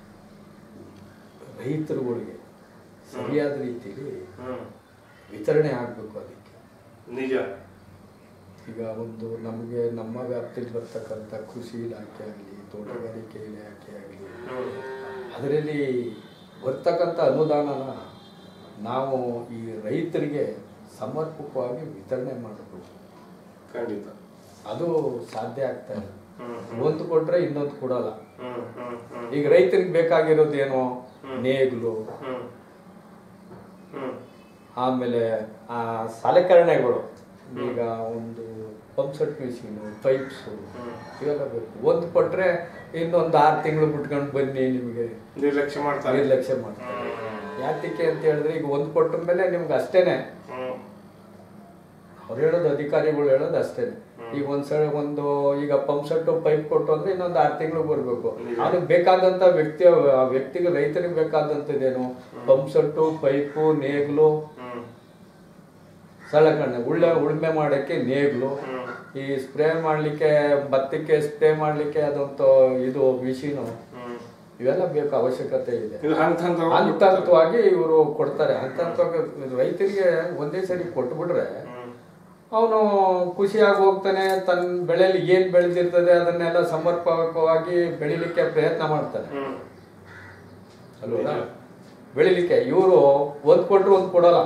ರೈತರುಗಳಿಗೆ ಸರಿಯಾದ ರೀತಿಯಲ್ಲಿ ಹ್ಮ್ ವಿತರಣೆ ಆಗಬೇಕು ಅದಕ್ಕೆ ನಿಜ ಈಗ ಒಂದು ನಮಗೆ ನಮ್ಮ ವ್ಯಾಪ್ತಿಯಲ್ಲಿ ಬರ್ತಕ್ಕಂಥ ಕೃಷಿ ಇಲಾಖೆ ಆಗಲಿ ತೋಟಗಾರಿಕೆ ಇಲಾಖೆ ಆಗಲಿ ಹ್ಮ್ ಅದರಲ್ಲಿ ಬರ್ತಕ್ಕಂಥ ಅನುದಾನನ ನಾವು ಈ ರೈತರಿಗೆ ಸಮರ್ಪಕವಾಗಿ ವಿತರಣೆ ಮಾಡಬೇಕು ಖಂಡಿತ ಅದು ಸಾಧ್ಯ ಆಗ್ತಾ ಇಲ್ಲ ಹ್ಮ್ ಒಂದು ಕೊಟ್ರೆ ಇನ್ನೊಂದು ಕೊಡಲ್ಲ ಹ್ಮ್ ಹ್ಮ್ ಹ್ಮ್ ಈಗ ರೈತರಿಗೆ ಬೇಕಾಗಿರೋದು ಏನು ನೇಗ್ಲು ಹ್ಮ್ ಹ್ಮ್ ಆಮೇಲೆ ಆ ಸಲಕರಣೆಗಳು ಈಗ ಒಂದು ಪಂಪ್ ಸೆಟ್ ಮಿಷಿನು ಪೈಪ್ಸು ಇವೆಲ್ಲ ಬೇಕು ಒಂದು ಕೊಟ್ರೆ ಇನ್ನೊಂದು ಆರು ತಿಂಗಳು ಬಿಟ್ಕೊಂಡು ಬನ್ನಿ ನಿಮಗೆ ನಿರ್ಲಕ್ಷ್ಯ ಮಾಡ್ತಾರೆ ನಿರ್ಲಕ್ಷ್ಯ ಮಾಡ್ತಾರೆ ಯಾತಕ್ಕೆ ಅಂತ ಹೇಳಿದ್ರೆ ಈಗ ಒಂದು ಕೊಟ್ಟ ಮೇಲೆ ನಿಮ್ಗೆ ಅಷ್ಟೇನೆ ಹ್ಮ್ ಅವ್ರು ಹೇಳೋದು ಅಧಿಕಾರಿಗಳು ಹೇಳೋದು ಅಷ್ಟೇನೆ ಈಗ ಒಂದ್ ಸಲ ಒಂದು ಈಗ ಪಂಪ್ ಸೆಟ್ ಪೈಪ್ ಕೊಟ್ಟು ಅಂದ್ರೆ ಇನ್ನೊಂದು ಆರು ತಿಂಗಳು ಬರ್ಬೇಕು ಅವ್ನಿಗೆ ಬೇಕಾದಂತ ವ್ಯಕ್ತಿ ಆ ವ್ಯಕ್ತಿಗೆ ರೈತರಿಗೆ ಬೇಕಾದಂತದ್ದೇನು ಪಂಪ್ ಸೆಟ್ಟು ಪೈಪು ನೇಗ್ಲು ಹ್ಮ್ ಸಲಕರಣೆ ಉಳ್ಳೆ ಉಳುಮೆ ಮಾಡಕ್ಕೆ ನೇಗ್ಲು ಹ್ಮ್ ಈ ಸ್ಪ್ರೇ ಮಾಡ್ಲಿಕ್ಕೆ ಭತ್ತಕ್ಕೆ ಸ್ಪ್ರೇ ಮಾಡ್ಲಿಕ್ಕೆ ಅದಂತ ಇದು ಮಿಷಿನು ಹ್ಮ್ ಇವೆಲ್ಲ ಬೇಕು ಅವಶ್ಯಕತೆ ಇದೆ ಇದು ಹಂತ ಹಂತವಾಗಿ ಹಂತ ಹಂತವಾಗಿ ಇವರು ಕೊಡ್ತಾರೆ ಹಂತ ಹಂತವಾಗಿ ರೈತರಿಗೆ ಒಂದೇ ಸರಿ ಕೊಟ್ಬಿಟ್ರೆ ಹ್ಮ್ ಅವನು ಖುಷಿಯಾಗಿ ಹೋಗ್ತಾನೆ ತನ್ನ ಬೆಳೆಯಲ್ಲಿ ಏನ್ ಬೆಳೆದಿರ್ತದೆ ಅದನ್ನೆಲ್ಲ ಸಮರ್ಪಕವಾಗಿ ಬೆಳಿಲಿಕ್ಕೆ ಪ್ರಯತ್ನ ಮಾಡ್ತಾನೆ ಹ್ಮ್ ಅಲ್ವಾ ಬೆಳಿಲಿಕ್ಕೆ ಇವರು ಒಂದ್ ಕೊಟ್ರು ಒಂದ್ ಕೊಡಲ್ಲ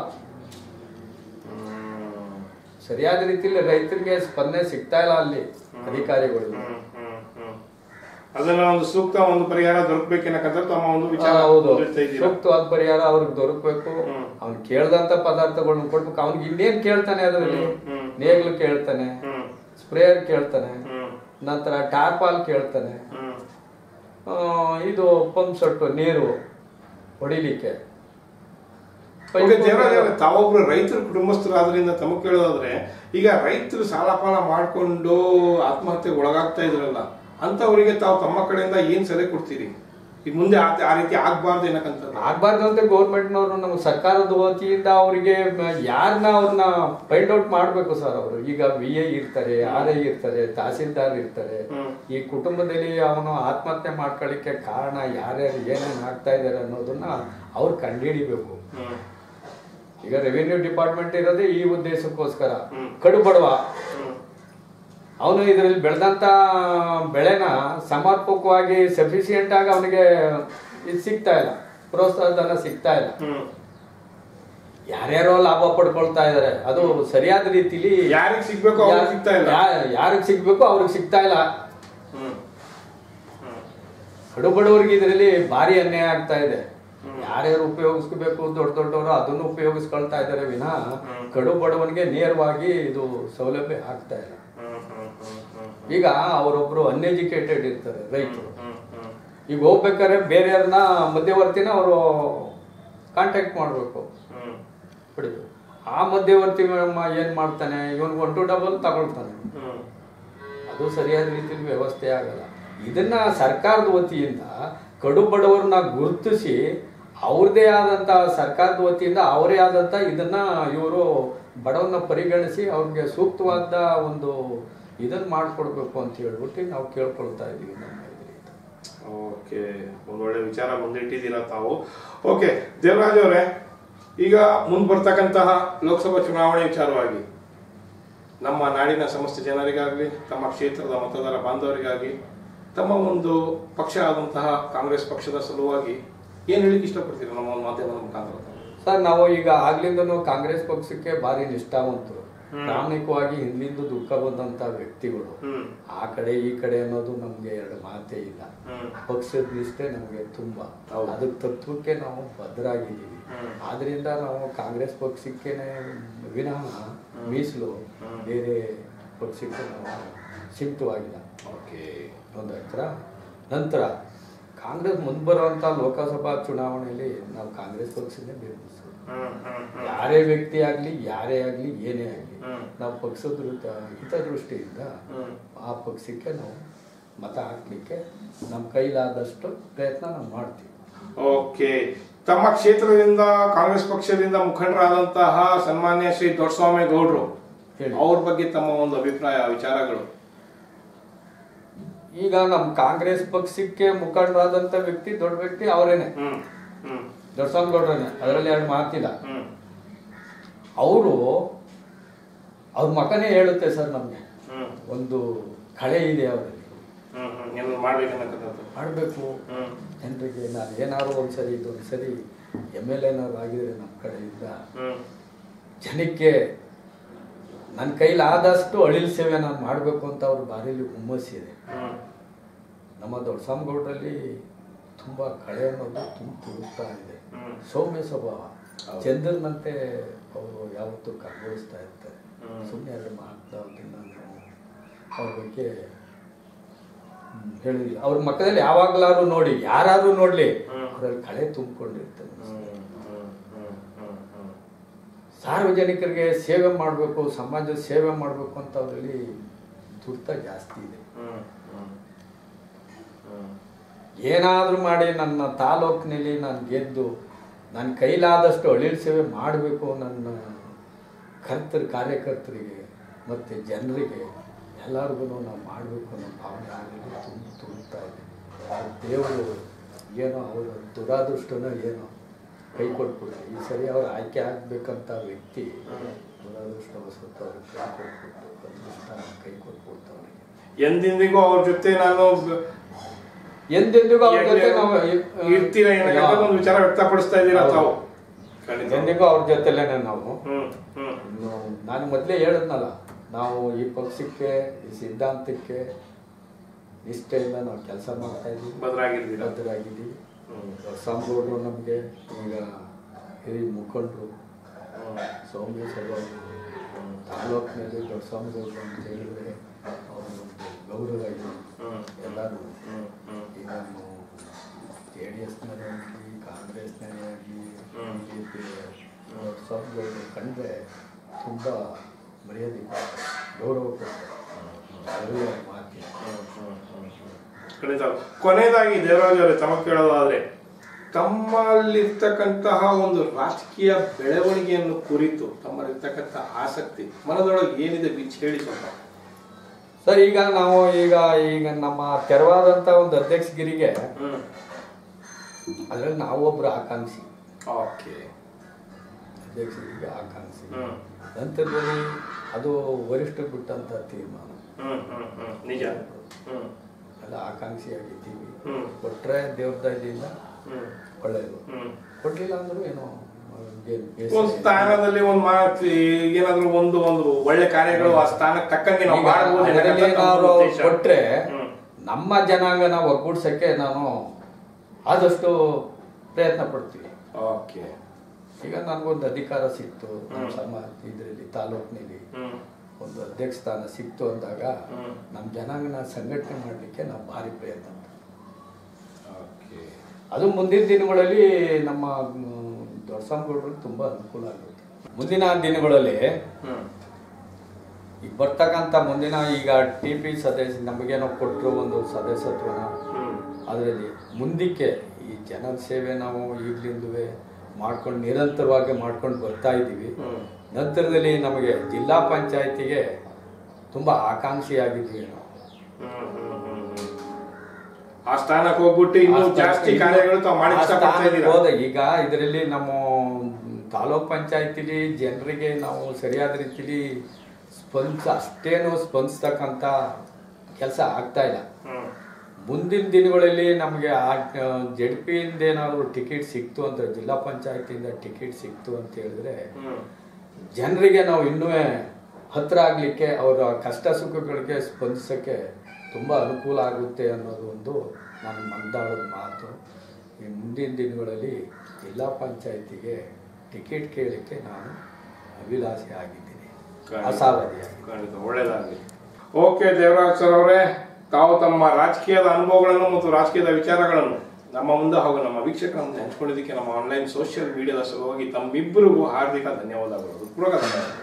ಹ್ಮ್ ಸರಿಯಾದ ರೀತಿಯಲ್ಲಿ ರೈತರಿಗೆ ಸ್ಪಂದನೆ ಸಿಗ್ತಾ ಇಲ್ಲ ಅಲ್ಲಿ ಅಧಿಕಾರಿಗಳಿಗೆ ಹ್ಮ್, ಹ್ಮ್, ಹ್ಮ್. ಅದನ್ನ ಒಂದು ಸೂಕ್ತ ಒಂದು ಪರಿಹಾರ ದೊರಕಬೇಕೆನ್ನಕಂತ ತಮ್ಮ ಒಂದು ವಿಚಾರ ಹೌದು ಮುಂದಿಡ್ತಾ ಇದ್ದೀರಾ. ಸೂಕ್ತವಾದ ಪರಿಹಾರ ಅವ್ರಿಗೆ ದೊರಕಬೇಕು ಹ್ಮ್. ಅವ್ನು ಕೇಳ್ದಂತ ಪದಾರ್ಥಗಳನ್ನ ಕೊಡ್ಬೇಕು ಅವ್ನಿಗೆ ಇನ್ನೇನ್ ಕೇಳ್ತಾನೆ ಅದರಲ್ಲಿ ಹ್ಮ್. ನೇಗ್ಲು ಕೇಳ್ತಾನೆ ಹ್ಮ್ ಸ್ಪ್ರೇಯರ್ ಕೇಳ್ತಾನೆ ಹ್ಮ್ ನಂತರ ಟ್ಯಾಪಾಲ್ ಕೇಳ್ತಾನೆ ಹ್ಮ್ ಆ, ಇದು ಪಂಪ್ ಸೆಟ್ ನೀರು ಹೊಡಿಲಿಕ್ಕೆ ಓಕೆ ದೇವರಾಜ್ ಅವರೇ, ತಾವೊಬ್ರು ರೈತರ ಕುಟುಂಬಸ್ಥರಾದ್ರಿಂದ ತಮಗೆ ಕೇಳೋದಾದ್ರೆ ಈಗ ರೈತರು ಸಾಲ ಪಾಲ ಮಾಡ್ಕೊಂಡು ಆತ್ಮಹತ್ಯೆಗೆ ಒಳಗಾಗ್ತಾ ಇದ್ರಲ್ಲ ಅಂತವರಿಗೆ ತಾವು ತಮ್ಮ ಕಡೆಯಿಂದ ಏನ್ ಸಲಹೆ ಕೊಡ್ತೀರಿ ಈಗ ಮುಂದೆ ಆ ಆ ರೀತಿ ಆಗ್ಬಾರ್ದು ಏನಕ್ಕಂತ ಆಗ್ಬಾರ್ದು ಅಂತ ಗೌರ್ಮೆಂಟ್ನವರು ನಮ್ಮ ಸರ್ಕಾರದ ವತಿಯಿಂದ ಅವರಿಗೆ ಯಾರನ್ನ ಅವ್ರನ್ನ ಫೈಂಡ್ ಔಟ್ ಮಾಡಬೇಕು ಸರ್ ಅವರು ಈಗ ವಿ ಎ ಇರ್ತಾರೆ ಆರ್ ಐ ಇರ್ತಾರೆ ತಹಸೀಲ್ದಾರ್ ಇರ್ತಾರೆ ಹ್ಮ್. ಈ ಕುಟುಂಬದಲ್ಲಿ ಅವನು ಆತ್ಮಹತ್ಯೆ ಮಾಡ್ಕೊಳ್ಳಿಕ್ಕೆ ಕಾರಣ ಯಾರ್ಯಾರು ಏನೇನು ಆಗ್ತಾ ಇದ್ದಾರೆ ಅನ್ನೋದನ್ನ ಅವ್ರು ಕಂಡುಹಿಡಿಬೇಕು ಹ್ಮ್ ಈಗ ರೆವಿನ್ಯೂ ಡಿಪಾರ್ಟ್ಮೆಂಟ್ ಇರೋದೇ ಈ ಉದ್ದೇಶಕ್ಕೋಸ್ಕರ ಹ್ಮ್. ಕಡು ಬಡವ ಹ್ಮ್ ಅವನು ಇದರಲ್ಲಿ ಬೆಳೆದಂತ ಬೆಳೆನ ಸಮರ್ಪಕವಾಗಿ ಸಫಿಸಿಯೆಂಟ್ ಆಗಿ ಅವನಿಗೆ ಇದು ಸಿಗ್ತಾ ಇಲ್ಲ ಪ್ರೋತ್ಸಾಹ ಧನ ಸಿಗ್ತಾ ಇಲ್ಲ ಹ್ಮ್ ಯಾರ್ಯಾರೋ ಲಾಭ ಪಡ್ಕೊಳ್ತಾ ಇದಾರೆ ಅದು ಸರಿಯಾದ ರೀತಿಲಿ ಯಾರಿಗ್ ಸಿಗ್ಬೇಕು ಅವ್ರಿಗೆ ಸಿಗ್ತಾ ಇಲ್ಲ ಯಾರಿಗೆ ಸಿಗ್ಬೇಕು ಅವ್ರಿಗೆ ಸಿಗ್ತಾ ಇಲ್ಲ ಹ್ಮ್ ಹ್ಮ್ ಕಡು ಬಡವರಿಗೆ ಇದರಲ್ಲಿ ಭಾರಿ ಅನ್ಯಾಯ ಆಗ್ತಾ ಇದೆ ಯಾರ್ಯಾರು ಉಪಯೋಗಿಸ್ಕೋಬೇಕು ದೊಡ್ಡ ದೊಡ್ಡವರು ಅದನ್ನು ಉಪಯೋಗಿಸ್ಕೊಳ್ತಾ ಇದ್ದಾರೆ ವಿನಃ ಕಡು ಬಡವನಿಗೆ ನೇರವಾಗಿ ಇದು ಸೌಲಭ್ಯ ಆಗ್ತಾ ಇಲ್ಲ ಹ್ಮ್ ಹ್ಮ್ ಹ್ಮ್ ಹ್ಮ್ ಈಗ ಅವರೊಬ್ರು ಅನ್ಎಜುಕೇಟೆಡ್ ಇರ್ತಾರೆ ರೈತರು ಹ್ಮ್ ಹ್ಮ್ ಈಗ ಹೋಗ್ಬೇಕಾದ್ರೆ ಬೇರೆಯವ್ರನ್ನ ಮಧ್ಯವರ್ತಿನ ಅವರು ಕಾಂಟ್ಯಾಕ್ಟ್ ಮಾಡಬೇಕು ಹ್ಮ್ ಹೊಡಿಬೇಕು ಆ ಮಧ್ಯವರ್ತಿ ಮ- ಏನ್ ಮಾಡ್ತಾನೆ ಇವನ್ಗೆ ಒನ್ ಟು ಡಬಲ್ ತಗೊಳ್ತಾನೆ ಹ್ಮ್ ಅದು ಸರಿಯಾದ ರೀತಿಯಲ್ಲಿ ವ್ಯವಸ್ಥೆ ಆಗಲ್ಲ ಇದನ್ನ ಸರ್ಕಾರದ ವತಿಯಿಂದ ಕಡು ಬಡವರನ್ನ ಗುರುತಿಸಿ ಅವ್ರದೇ ಆದಂತ ಸರ್ಕಾರದ ವತಿಯಿಂದ ಅವರೇ ಆದಂತ ಇದನ್ನ ಇವರು ಬಡವನ್ನ ಪರಿಗಣಿಸಿ ಅವ್ರಿಗೆ ಸೂಕ್ತವಾದ ಒಂದು ಇದನ್ನ ಮಾಡ್ಕೊಡ್ಬೇಕು ಅಂತ ಹೇಳ್ಬಿಟ್ಟು ನಾವು ಕೇಳ್ಕೊಳ್ತಾ ಇದೀವಿ ನಮ್ಮ ಇದರಿಂದ. ಓಕೆ ಒಂದ್ ಒಳ್ಳೆ ವಿಚಾರ ಮುಂದಿಟ್ಟಿದ್ದೀರಾ ತಾವು ಓಕೆ ದೇವರಾಜ್ ಅವರೇ ಈಗ ಮುಂದ್ ಬರ್ತಕ್ಕಂತಹ ಲೋಕಸಭಾ ಚುನಾವಣೆ ವಿಚಾರವಾಗಿ ನಮ್ಮ ನಾಡಿನ ಸಮಸ್ತ ಜನರಿಗಾಗ್ಲಿ ತಮ್ಮ ಕ್ಷೇತ್ರದ ಮತದಾರ ಬಾಂಧವರಿಗಾಗಿ ತಮ್ಮ ಒಂದು ಪಕ್ಷ ಆದಂತಹ ಕಾಂಗ್ರೆಸ್ ಪಕ್ಷದ ಸಲುವಾಗಿ ಏನ್ ಹೇಳಿಕ್ ಇಷ್ಟಪಡ್ತೀರಾ ನಮ್ಮ ಒಂದು ಮಾಧ್ಯಮದ ಮುಖಾಂತರ ತಾವು? ಸರ್ ನಾವು ಈಗ ಆಗ್ಲಿಂದನೂ ಕಾಂಗ್ರೆಸ್ ಪಕ್ಷಕ್ಕೆ ಭಾರಿ ನಿಷ್ಠಾವಂತರು ಪ್ರಾಮಾಣಿಕವಾಗಿ ಹಿಂದಿಂದು ದುಃಖ ಬಂದಂತ ವ್ಯಕ್ತಿಗಳು ಹ್ಮ್ ಆ ಕಡೆ ಈ ಕಡೆ ಅನ್ನೋದು ನಮ್ಗೆ ಎರಡು ಮಾತೇ ಇಲ್ಲ ಹ್ಮ್ ಪಕ್ಷದ ನಿಷ್ಠೆ ನಮಗೆ ತುಂಬಾ ಹೌದು. ಅದ್ರ ತತ್ವಕ್ಕೆ ನಾವು ಬದ್ಧರಾಗಿದ್ದೀವಿ ಹ್ಮ್. ಆದ್ರಿಂದ ನಾವು ಕಾಂಗ್ರೆಸ್ ಪಕ್ಷಕ್ಕೇನೆ ವಿನಃ ಮೀಸಲು ಬೇರೆ ಪಕ್ಷಕ್ಕೆ ನಾವು ಸಿಂಪ್ತವಾಗಿಲ್ಲ ಓಕೆ ಒಂದು ಹತ್ರ ನಂತರ ಕಾಂಗ್ರೆಸ್ ಮುಂದೆ ಲೋಕಸಭಾ ಚುನಾವಣೆಯಲ್ಲಿ ನಾವು ಕಾಂಗ್ರೆಸ್ ಪಕ್ಷನೇ ಬೆಂಬಲಿಸೋದು ಹ್ಮ್ ಹ್ಮ್ ಹ್ಮ್ ಯಾರೇ ವ್ಯಕ್ತಿ ಆಗ್ಲಿ ಯಾರೇ ಆಗ್ಲಿ ಏನೇ ಆಗ್ಲಿ ಹ್ಮ್. ನಾವು ಪಕ್ಷದ ವಿರುದ್ಧ ಹಿತದೃಷ್ಟಿಯಿಂದ ಹ್ಮ್. ಆ ಪಕ್ಷಕ್ಕೆ ನಾವು ಮತ ಹಾಕ್ಲಿಕ್ಕೆ ನಮ್ಮ ಕೈಲಾದಷ್ಟು ಪ್ರಯತ್ನ ನಾವು ಮಾಡ್ತೀವಿ ಓಕೆ ತಮ್ಮ ಕ್ಷೇತ್ರದಿಂದ ಕಾಂಗ್ರೆಸ್ ಪಕ್ಷದಿಂದ ಮುಖಂಡರಾದಂತಹ ಸನ್ಮಾನ್ಯ ಶ್ರೀ ದೊಡ್ಡಸ್ವಾಮಿ ಗೌಡ್ರು ಹೇಳಿ. ಅವ್ರ ಬಗ್ಗೆ ತಮ್ಮ ಒಂದು ಅಭಿಪ್ರಾಯ ವಿಚಾರಗಳು ಈಗ ನಮ್ಮ ಕಾಂಗ್ರೆಸ್ ಪಕ್ಷಕ್ಕೆ ಮುಖಂಡರಾದಂತ ವ್ಯಕ್ತಿ ದೊಡ್ಡ ವ್ಯಕ್ತಿ ಅವರೇನೆ ಹ್ಮ್ ಹ್ಮ್ ದೊಡ್ಡಸ್ವಾಮಿಗೌಡ್ರನೆ ಅದರಲ್ಲಿ ಎರಡು ಮಾತಿಲ್ಲ ಹ್ಮ್ ಅವರು ಅವ್ರ ಮಕನೇ ಹೇಳುತ್ತೆ ಸರ್ ನಮಗೆ ಹ್ಮ್ ಒಂದು ಕಳೆ ಇದೆ ಅವರಲ್ಲಿ ಹ್ಮ್ ಹ್ಮ್ ಏನು ಮಾಡ್ಬೇಕನ್ನಕ್ಕಂಥದ್ದು ಮಾಡಬೇಕು ಹ್ಮ್ ಜನರಿಗೆ ನಾನು ಏನಾದ್ರು ಒಂದ್ಸರಿ ಇದೊಂದು ಸರಿ ಎಮ್ ಎಲ್ ಏನಾದ್ರು ಆಗಿದ್ರೆ ನಮ್ಮ ಕಡೆಯಿಂದ ಹ್ಮ್ ಜನಕ್ಕೆ ನನ್ನ ಕೈಲಾದಷ್ಟು ಅಳಿಲ್ ಸೇವೆ ನಾನು ಮಾಡಬೇಕು ಅಂತ ಅವ್ರ ಬಾರಿಲಿ ಹುಮ್ಮಸ್ಸಿದೆ ಹ್ಮ್ ನಮ್ಮ ದೊಡ್ಡಸ್ವಾಮಿಗೌಡರಲ್ಲಿ ತುಂಬ ಕಳೆ ಅನ್ನೋದು ತುಂಬ ತುಡುಕ್ತಾ ಇದೆ ಹ್ಮ್. ಸೌಮ್ಯ ಸ್ವಭಾವ ಹೌದು. ಚಂದ್ರನಂತೆ ಅವರು ಯಾವತ್ತೂ ಕಂಗೊಳಿಸ್ತಾ ಇರ್ತಾರೆ ಹ್ಮ್. ಸುಮ್ಮನೆ ಎರಡು ಮಾತಾಡೋದ್ರಿಂದ ನಾವು ಅವ್ರ ಬಗ್ಗೆ ಹ್ಮ್, ಹೇಳಿಲ್ಲ ಅವ್ರ ಮಕ್ಕದಲ್ಲಿ ಯಾವಾಗಲಾದ್ರು ನೋಡಿ ಯಾರಾದ್ರೂ ನೋಡ್ಲಿ ಹ್ಮ್. ಅವರಲ್ಲಿ ಕಳೆ ತುಂಬಿಕೊಂಡಿರ್ತಾರೆ ಹ್ಮ್ ಹ್ಮ್ ಹ್ಮ್ ಹ್ಮ್ ಹ್ಮ್ ಸಾರ್ವಜನಿಕರಿಗೆ ಸೇವೆ ಮಾಡಬೇಕು ಸಮಾಜದ ಸೇವೆ ಮಾಡಬೇಕು ಅಂತ ಅವರಲ್ಲಿ ತುರ್ತ ಜಾಸ್ತಿ ಇದೆ ಹ್ಮ್ ಹ್ಮ್ ಹ್ಮ್ ಏನಾದರೂ ಮಾಡಿ ನನ್ನ ತಾಲೂಕಿನಲ್ಲಿ ನಾನು ಗೆದ್ದು ನನ್ನ ಕೈಲಾದಷ್ಟು ಅಳಿಲ್ ಸೇವೆ ಮಾಡಬೇಕು ನನ್ನ ಕರ್ತರು ಕಾರ್ಯಕರ್ತರಿಗೆ ಮತ್ತು ಜನರಿಗೆ ಎಲ್ಲರಿಗೂ ನಾವು ಮಾಡಬೇಕು ಅನ್ನೋ ಭಾವನೆ ಆಗಲಿ ತುಂಬ ತುಳುಕ್ತಾ ಇದೆ ಆ ದೇವರು ಏನೋ ಅವರ ದುರಾದೃಷ್ಟನೋ ಏನೋ ಕೈ ಕೊಟ್ಬಿಟ್ಟು ಈ ಸರಿ ಅವ್ರು ಆಯ್ಕೆ ಆಗಬೇಕಂತ ವ್ಯಕ್ತಿ ದುರಾದೃಷ್ಟವಶತ್ತು ಅವ್ರಿಗೆ ಕೈ ಕೊಟ್ಬಿಟ್ಟು ಅದೃಷ್ಟ ಕೈ ಕೊಟ್ಬಿಡ್ತು ಅವರಿಗೆ ಎಂದೆಂದಿಗೂ ಅವ್ರ ಜೊತೆ ನಾನು ಎಂದೆಂದಿಗೂ ಅವ್ರ ಜೊತೆ ನಾವು ಇರ್ತೀರ ಏನಕ್ಕಂತ ಒಂದು ವಿಚಾರ ವ್ಯಕ್ತಪಡಿಸ್ತಾ ಇದ್ದೀರಾ ಹೌದು. ತಾವು ಖಂಡಿತ. ಎಂದೆಂದಿಗೂ ಅವ್ರ ಜೊತೆಲೇನೆ ನಾವು ಹ್ಮ್ ಹ್ಮ್ ಇನ್ನು ನಾನು ಮೊದಲೇ ಹೇಳಿದ್ನಲ್ಲ ನಾವು ಈ ಪಕ್ಷಕ್ಕೆ ಈ ಸಿದ್ಧಾಂತಕ್ಕೆ ನಿಷ್ಠೆಯಿಂದ ನಾವು ಕೆಲಸ ಮಾಡ್ತಾ ಇದ್ದೀವಿ ಬದಲಾಗಿರ್ತೀರ ಬದ್ಧರಾಗಿದ್ದೀವಿ ಹ್ಮ್ ಸ್ವಾಮಿಗೌಡರು ನಮಗೆ ಈಗ ಹಿರಿಯ ಮುಖಂಡರು ಹ್ಮ್ ಸೌಮ್ಯ ಸಭಾ ತಾಲೂಕಿನಲ್ಲಿ ದೊಡ್ಡ ಸ್ವಾಮಿಗೌಡರು ಅಂತ ಹೇಳಿದ್ರೆ ಗೌಡರು ಕಂಡ್ರೆ ತುಂಬ ಮರ್ಯಾದೆ ಕೊಡ್ತಾರೆ, ಗೌರವ ಕೊಡ್ತಾರೆ ಒಳ್ಳೆಯ ಮಾತು ಖಂಡಿತ ಕೊನೆಯದಾಗಿ ದೇವರಾಜ್ ಅವರೇ ತಮ್ಮ ಕೇಳೋದಾದ್ರೆ ತಮ್ಮಲ್ಲಿರ್ತಕ್ಕಂತಹ ಒಂದು ರಾಜಕೀಯ ಬೆಳವಣಿಗೆಯನ್ನು ಕುರಿತು ತಮ್ಮಲ್ಲಿರ್ತಕ್ಕಂಥ ಆಸಕ್ತಿ ಮನದೊಳಗೆ ಏನಿದೆ ಬಿಚ್ಚಿ ಹೇಳಿ ಸ್ವಲ್ಪ ಸರ್ ಈಗ ನಾವು ಈಗ ಈಗ ನಮ್ಮ ತೆರವಾದಂಥ ಒಂದು ಅಧ್ಯಕ್ಷಗಿರಿಗೆ ಹ್ಮ್ ಅದರಲ್ಲಿ ನಾವೊಬ್ಬರು ಆಕಾಂಕ್ಷಿ ಓಕೆ ಅಧ್ಯಕ್ಷರಿಗೆ ಆಕಾಂಕ್ಷಿ ಹ್ಮ್ ನಂತರದಲ್ಲಿ ಅದು ವರಿಷ್ಠ ಬಿಟ್ಟಂತ ತೀರ್ಮಾನ ಹ್ಮ್ ಹ್ಮ್ ಹ್ಮ್ ನಿಜ ಹ್ಮ್ ಎಲ್ಲ ಆಕಾಂಕ್ಷಿಯಾಗಿದ್ದೀವಿ ಹ್ಮ್ ಕೊಟ್ಟರೆ ದೇವ್ರ ದಯದಿಂದ ಹ್ಮ್ ಒಳ್ಳೆಯದು ಹ್ಮ್ ಕೊಟ್ಟಿಲ್ಲ ಅಂದ್ರೂ ಏನೋ ಏನ್ ಬೇಸರ ಒಂದು ಇಲ್ಲ. ಸ್ಥಾನದಲ್ಲಿ ಒಂದು ಮಾತು ಏನಾದ್ರೂ ಒಂದು ಒಂದು ಒಳ್ಳೆ ಕಾರ್ಯಗಳು ಆ ಸ್ಥಾನಕ್ಕೆ ತಕ್ಕಂಗೆ ನಾವು ಈಗ ಮಾಡಬಹುದು ಅದರಲ್ಲಿ ಏನಾದ್ರು ಅವ್ರು ಕೊಟ್ರೆ ಹ್ಮ್. ನಮ್ಮ ಜನಾಂಗನ ಒಗ್ಗೂಡ್ಸಕ್ಕೆ ನಾನು ಆದಷ್ಟು ಪ್ರಯತ್ನ ಪಡ್ತೀನಿ ಓಕೆ ಈಗ ನನಗೊಂದು ಅಧಿಕಾರ ಸಿಕ್ತು ನಮ್ಮ ಹ್ಮ್. ಸಮಾಜ ಇದರಲ್ಲಿ ತಾಲೂಕಿನಲ್ಲಿ ಹ್ಮ್ ಒಂದು ಅಧ್ಯಕ್ಷ ಸ್ಥಾನ ಸಿಕ್ತು ಅಂದಾಗ ಹ್ಮ್. ನಮ್ಮ ಜನಾಂಗನ ಸಂಘಟನೆ ಮಾಡಲಿಕ್ಕೆ ನಾವು ಭಾರಿ ಪ್ರಯತ್ನ ಪಡ್ತೀವಿ. ಓಕೆ ಅದು ಮುಂದಿನ ದಿನಗಳಲ್ಲಿ ನಮ್ಮ ದೊಡ್ಡಸ್ವಾಮಿಗೌಡರಿಗೆ ತುಂಬ ಅನುಕೂಲ ಆಗುತ್ತೆ ಮುಂದಿನ ದಿನಗಳಲ್ಲಿ ಹ್ಮ್ ಈಗ ಬರ್ತಕ್ಕಂಥ ಮುಂದಿನ ಈಗ ಟಿ ಪಿ ಸದಸ್ಯ ನಮಗೇನೋ ಕೊಟ್ಟರು ಒಂದು ಸದಸ್ಯತ್ವನ ಹ್ಮ್ ಅದರಲ್ಲಿ ಮುಂದಕ್ಕೆ ಈ ಜನರ ಸೇವೆ ನಾವು ಈಗಲಿಂದಲೇ ಮಾಡ್ಕೊಂಡು ನಿರಂತರವಾಗಿ ಮಾಡ್ಕೊಂಡು ಬರ್ತಾ ಇದ್ದೀವಿ ಹ್ಮ್. ನಂತರದಲ್ಲಿ ನಮಗೆ ಜಿಲ್ಲಾ ಪಂಚಾಯತಿಗೆ ತುಂಬ ಆಕಾಂಕ್ಷಿಯಾಗಿದ್ವಿ ನಾವು ಹ್ಮ್, ಹ್ಮ್, ಹ್ಮ್, ಹ್ಮ್. ಆ ಸ್ಥಾನಕ್ಕೆ ಹೋಗ್ಬಿಟ್ಟು ಇನ್ನೂ ಜಾಸ್ತಿ ಕಾರ್ಯಗಳು ತಾವು ಮಾಡಿ ಆ ಇಷ್ಟಪಡ್ತಾ ಸ್ಥಾನಕ್ಕೆ ಇದ್ದೀರಾ ಹೋದ ಈಗ ಇದರಲ್ಲಿ ನಮ್ಮ ತಾಲೂಕ್ ಪಂಚಾಯತಿಲಿ ಜನರಿಗೆ ನಾವು ಸರಿಯಾದ ರೀತಿಲಿ ಸ್ಪಂದಿಸ ಅಷ್ಟೇನು ಸ್ಪಂದಿಸ್ತಕ್ಕಂಥ ಕೆಲಸ ಆಗ್ತಾ ಇಲ್ಲ ಹ್ಮ್ ಮುಂದಿನ ದಿನಗಳಲ್ಲಿ ನಮಗೆ ಆ ಜೆಡ್ ಪಿಯಿಂದ ಏನಾದರೂ ಟಿಕೆಟ್ ಸಿಕ್ತು ಅಂತ ಜಿಲ್ಲಾ ಪಂಚಾಯತಿಯಿಂದ ಟಿಕೆಟ್ ಸಿಕ್ತು ಅಂತ ಹೇಳಿದ್ರೆ ಹ್ಮ್ ಜನರಿಗೆ ನಾವು ಇನ್ನೂ ಹತ್ರ ಆಗಲಿಕ್ಕೆ ಅವರ ಕಷ್ಟ ಸುಖಗಳಿಗೆ ಸ್ಪಂದಿಸೋಕ್ಕೆ ತುಂಬ ಅನುಕೂಲ ಆಗುತ್ತೆ ಅನ್ನೋದು ಒಂದು ನಾನು ಮಂದಾಡೋದು ಮಾತು ಈ ಮುಂದಿನ ದಿನಗಳಲ್ಲಿ ಜಿಲ್ಲಾ ಪಂಚಾಯತಿಗೆ ಟಿಕೆಟ್ ಕೇಳಲಿಕ್ಕೆ ನಾನು ಅಭಿಲಾಷೆ ಆಗಿದ್ದೀನಿ ಅಸಾವಧಿಯಾಗಿ ಖಂಡಿತ ಒಳ್ಳೇದಾಗಲಿ ಓಕೆ ದೇವರಾಜ್ ಸರ್ ಅವರೇ ತಾವು ತಮ್ಮ ರಾಜಕೀಯದ ಅನುಭವಗಳನ್ನು ಮತ್ತು ರಾಜಕೀಯದ ವಿಚಾರಗಳನ್ನು ನಮ್ಮ ಮುಂದೆ ಹಾಗೂ ನಮ್ಮ ವೀಕ್ಷಕರ ಮುಂದೆ ಹಂಚ್ಕೊಂಡಿದ್ದಕ್ಕೆ ನಮ್ಮ ಆನ್ಲೈನ್ ಸೋಷಿಯಲ್ ಮೀಡಿಯಾದ ಸಲುವಾಗಿ ತಮ್ಮಿಬ್ಬರಿಗೂ ಹಾರ್ದಿಕ ಧನ್ಯವಾದಗಳು ಪೂರ್ವಕ ಧನ್ಯವಾದಗಳು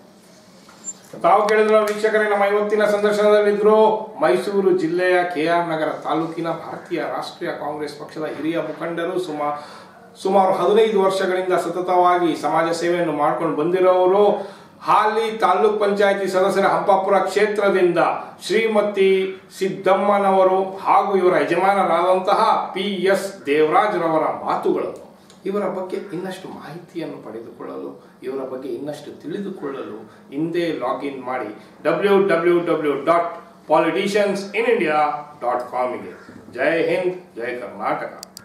ತಾವು ಕೇಳಿದ್ರ ವೀಕ್ಷಕರೇ ನಮ್ಮ ಇವತ್ತಿನ ಸಂದರ್ಶನದಲ್ಲಿದ್ರು ಮೈಸೂರು ಜಿಲ್ಲೆಯ ಕೆಆರ್ ನಗರ ತಾಲೂಕಿನ ಭಾರತೀಯ ರಾಷ್ಟ್ರೀಯ ಕಾಂಗ್ರೆಸ್ ಪಕ್ಷದ ಹಿರಿಯ ಮುಖಂಡರು ಸುಮಾ ಸುಮಾರು ಹದಿನೈದು ವರ್ಷಗಳಿಂದ ಸತತವಾಗಿ ಸಮಾಜ ಸೇವೆಯನ್ನು ಮಾಡ್ಕೊಂಡು ಬಂದಿರೋರು ಹಾಲಿ ತಾಲೂಕ್ ಪಂಚಾಯತಿ ಸದಸ್ಯರ ಹಂಪಾಪುರ ಕ್ಷೇತ್ರದಿಂದ ಶ್ರೀಮತಿ ಸಿದ್ದಮ್ಮನವರು ಹಾಗೂ ಇವರ ಯಜಮಾನರಾದಂತಹ ಪಿ ಎಸ್ ದೇವರಾಜ್ರವರ ಮಾತುಗಳು ಇವರ ಬಗ್ಗೆ ಇನ್ನಷ್ಟು ಮಾಹಿತಿಯನ್ನು ಪಡೆದುಕೊಳ್ಳಲು ಇವರ ಬಗ್ಗೆ ಇನ್ನಷ್ಟು ತಿಳಿದುಕೊಳ್ಳಲು ಹಿಂದೆ ಲಾಗಿನ್ ಮಾಡಿ W W W dot politicians in India dot ಕಾಮಿಗೆ ಜೈ ಹಿಂದ್ ಜೈ ಕರ್ನಾಟಕ